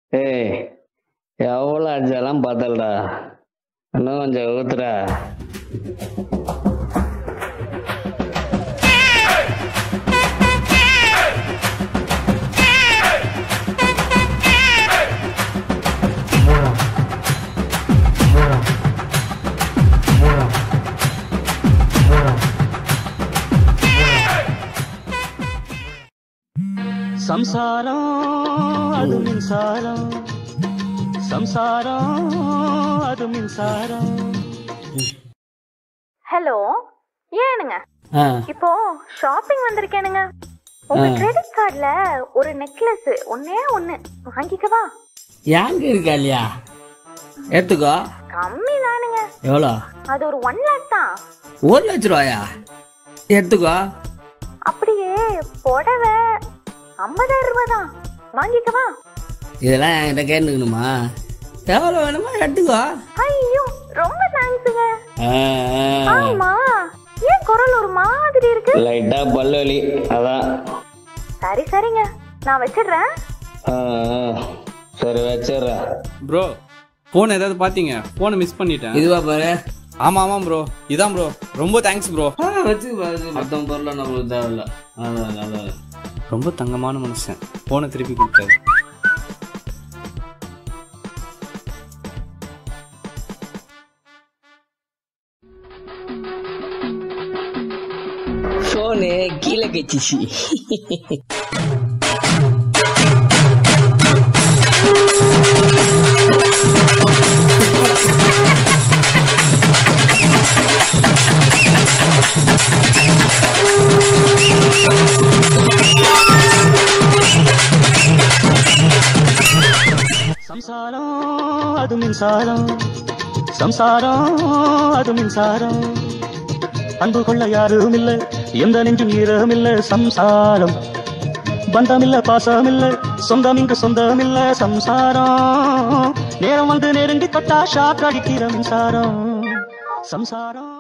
ஏய் எவ்வளோ அடிச்சாலும் பார்த்தல்டா இன்னும் கொஞ்சம் ஊத்துடா சம்சாரம் அது மின்சாரம் சம்சாரம் அது மின்சாரம் ஹலோ ஏனுங்க ஆ இப்போ ஷாப்பிங் வந்திருக்கேனுங்க உங்க ஆ. கிரெடிட் கார்டுல ஒரு நெக்லஸ் ஒன்னே ஒண்ணு வாங்கிக்கவா யாங்க இருக்கா இல்லையா எடுத்துக்கோ கம்மி தானுங்க எவ்வளோ அது ஒரு ஒன் லேக் தான் ஒரு லட்ச ரூபாயா எடுத்துக்கோ அப்படியே புடவை ஐம்பதாயிரம் ரூபாய் தான் வாங்கிக்கவா இதெல்லாம் என்கிட்ட கேட்டுக்கணுமா எவ்வளோ வேணுமோ எடுத்துக்கோ ஐயோ ரொம்ப தேங்க்ஸுங்க ஆ, ஆ. ஆமா ஏன் குரல் ஒரு மாதிரி இருக்கு லைட்டா பல்லு வலி அதான் சரி சரிங்க நான் வச்சிடுறேன் ஆ, ஆ. சரி வச்சிடுறேன் ப்ரோ ஃபோன் ஏதாவது பார்த்தீங்க ஃபோனை மிஸ் பண்ணிட்டேன் இதுவா பாரு ஆமாம் ஆமாம் ப்ரோ இதான் ப்ரோ ரொம்ப தேங்க்ஸ் ப்ரோ ஆ வச்சுக்க பாரு மொத்தம் பொருளை நம்மளுக்கு தேவையில்ல அதான் அதான் ரொம்ப தங்கமான மனுஷன் ஃபோனை திருப்பி கொடுத்தாரு ஃபோனு கீழே கச்சிச்சு சம்சாரம் அது மின்சாரம் சம்சாரம் அது மின்சாரம் அன்பு கொள்ள யாரும் இல்ல எந்த நெஞ்சும் ஈரம் இல்ல சம்சாரம் பந்தமில்ல பாசமில்ல சொந்தம் இங்கு சொந்தமில்ல சம்சாரம் நேரம் வந்து நெருங்கி தொட்டா ஷாக் அடிக்கிற மின்சாரம் சம்சாரம்